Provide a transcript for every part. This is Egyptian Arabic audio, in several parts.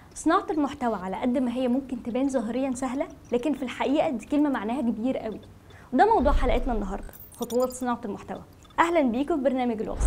صناعة المحتوى على قد ما هي ممكن تبان ظاهريا سهلة لكن في الحقيقة دي كلمة معناها كبير قوي وده موضوع حلقتنا النهاردة خطوات صناعة المحتوى أهلا بيكم في برنامج الوصل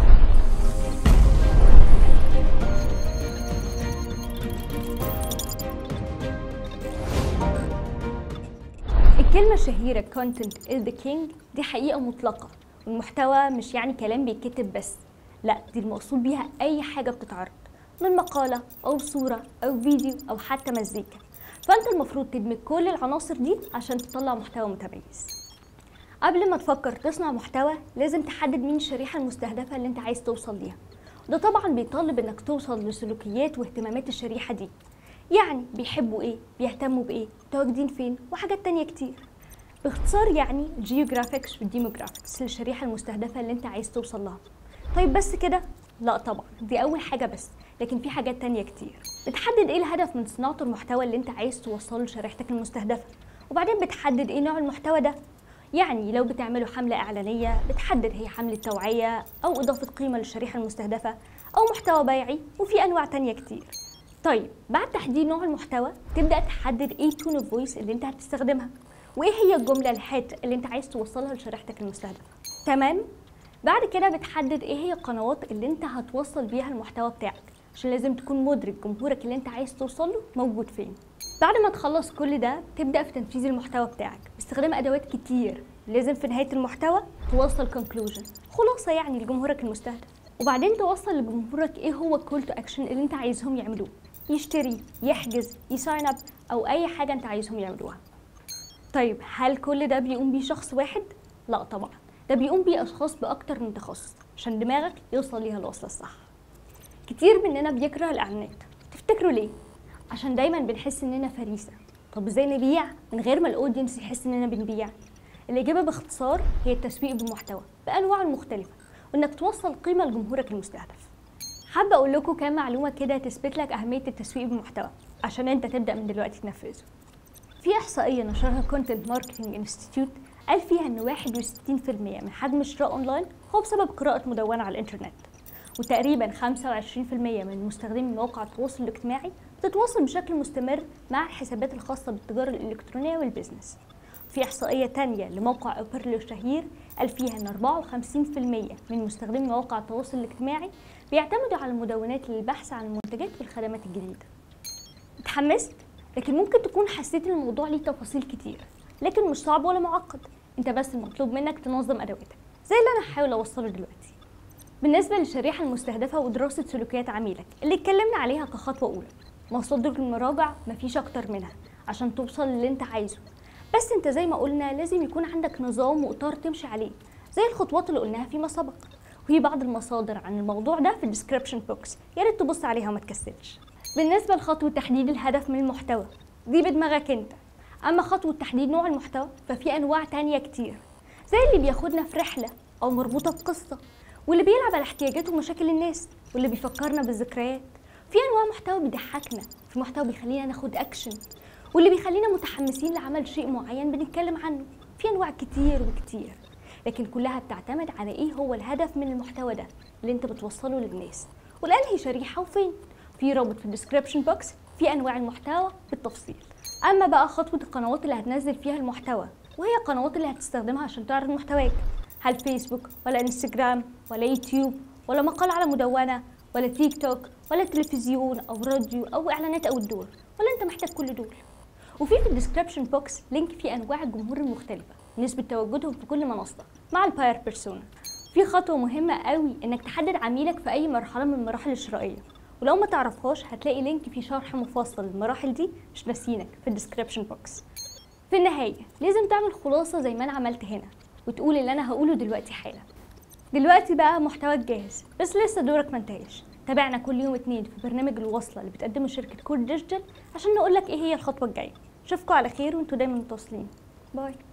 الكلمة الشهيرة content is the king دي حقيقة مطلقة والمحتوى مش يعني كلام بيتكتب بس لا دي المقصود بيها أي حاجة بتتعرض من مقالة أو صورة أو فيديو أو حتى مزيكا فأنت المفروض تدمج كل العناصر دي عشان تطلع محتوى متميز قبل ما تفكر تصنع محتوى لازم تحدد مين الشريحة المستهدفة اللي انت عايز توصل ليها وده طبعا بيطالب انك توصل لسلوكيات واهتمامات الشريحة دي يعني بيحبوا ايه بيهتموا بايه متواجدين فين وحاجات تانية كتير باختصار يعني الجيوغرافيكس والديموغرافيكس للشريحة المستهدفة اللي انت عايز توصل لها طيب بس كده لا طبعا دي اول حاجة بس لكن في حاجات تانية كتير بتحدد ايه الهدف من صناعة المحتوى اللي انت عايز توصله لشريحتك المستهدفة وبعدين بتحدد ايه نوع المحتوى ده يعني لو بتعملوا حملة إعلانية بتحدد هي حملة توعية أو إضافة قيمة للشريحة المستهدفة أو محتوى بيعي وفي أنواع تانية كتير طيب بعد تحديد نوع المحتوى تبدأ تحدد ايه تون اوف فويس اللي انت هتستخدمها وايه هي الجملة الهات اللي انت عايز توصلها لشريحتك المستهدفة تمام بعد كده بتحدد ايه هي القنوات اللي انت هتوصل بيها المحتوى بتاعك عشان لازم تكون مدرك جمهورك اللي انت عايز توصله موجود فين بعد ما تخلص كل ده تبدا في تنفيذ المحتوى بتاعك باستخدام ادوات كتير لازم في نهايه المحتوى توصل كونكلوجن خلاصه يعني لجمهورك المستهدف وبعدين توصل لجمهورك ايه هو الكول تو اكشن اللي انت عايزهم يعملوه يشتري يحجز يساين اب او اي حاجه انت عايزهم يعملوها طيب هل كل ده بيقوم بيه شخص واحد لا طبعا ده بيقوم بيه اشخاص باكتر من تخصص عشان دماغك يوصل ليها الوصله الصح كتير مننا بيكره الاعلانات تفتكروا ليه عشان دايما بنحس اننا فريسه طب ازاي نبيع من غير ما الاودينس يحس اننا بنبيع الاجابه باختصار هي التسويق بالمحتوى بانواعه المختلفه وانك توصل قيمه لجمهورك المستهدف حابه اقول لكم كام معلومه كده تثبت لك اهميه التسويق بالمحتوى عشان انت تبدا من دلوقتي تنفذه في احصائيه نشرها كونتنت ماركتنج انستيتيوت قال فيها ان 61% من حجم الشراء اونلاين هو بسبب قراءه مدونه على الانترنت وتقريبا 25% من مستخدمي مواقع التواصل الاجتماعي بتتواصل بشكل مستمر مع الحسابات الخاصة بالتجارة الإلكترونية والبيزنس في إحصائية تانية لموقع أوبرلو الشهير قال فيها إن 54% من مستخدمي مواقع التواصل الاجتماعي بيعتمدوا على المدونات للبحث عن المنتجات والخدمات الجديدة اتحمست؟ لكن ممكن تكون حسيت ان الموضوع ليه تفاصيل كتير لكن مش صعب ولا معقد انت بس المطلوب منك تنظم ادواتك زي اللي انا هحاول اوصله دلوقتي بالنسبة للشريحة المستهدفة ودراسة سلوكيات عميلك اللي اتكلمنا عليها كخطوة أولى مصادر المراجع مفيش أكتر منها عشان توصل للي أنت عايزه بس أنت زي ما قلنا لازم يكون عندك نظام وإطار تمشي عليه زي الخطوات اللي قلناها فيما سبق وفي بعض المصادر عن الموضوع ده في الديسكريبشن بوكس يا ريت تبص عليها وما تكسلش بالنسبة لخطوة تحديد الهدف من المحتوى دي بدماغك أنت أما خطوة تحديد نوع المحتوى ففي أنواع تانية كتير زي اللي بياخدنا في رحلة أو مربوطة بقصة واللي بيلعب على احتياجات ومشاكل الناس واللي بيفكرنا بالذكريات في انواع محتوى بيضحكنا في محتوى بيخلينا ناخد اكشن واللي بيخلينا متحمسين لعمل شيء معين بنتكلم عنه في انواع كتير وكتير لكن كلها بتعتمد على ايه هو الهدف من المحتوى ده اللي انت بتوصله للناس والانهي شريحه وفين في رابط في الديسكريبشن بوكس في انواع المحتوى بالتفصيل اما بقى خطوه القنوات اللي هتنزل فيها المحتوى وهي القنوات اللي هتستخدمها عشان تعرض محتواك هل فيسبوك ولا انستجرام ولا يوتيوب ولا مقال على مدونة ولا تيك توك ولا تلفزيون أو راديو أو إعلانات أو الدور ولا أنت محتاج كل دول وفي في الديسكريبشن بوكس لينك فيه أنواع الجمهور المختلفة نسبة تواجدهم في كل منصة مع الباير بيرسونا في خطوة مهمة قوي إنك تحدد عميلك في أي مرحلة من المراحل الشرائية ولو ما تعرفهاش هتلاقي لينك فيه شرح مفصل للمراحل دي مش ناسينك في الديسكريبشن بوكس في النهاية لازم تعمل خلاصة زي ما أنا عملت هنا وتقول اللي انا هقوله دلوقتي حالا دلوقتي بقى محتواك جاهز بس لسه دورك ما انتهاش تابعنا كل يوم اتنين في برنامج الوصله اللي بتقدمه شركه كور ديجيتال عشان نقول لك ايه هي الخطوه الجايه اشوفكم على خير وانتوا دايما متواصلين باي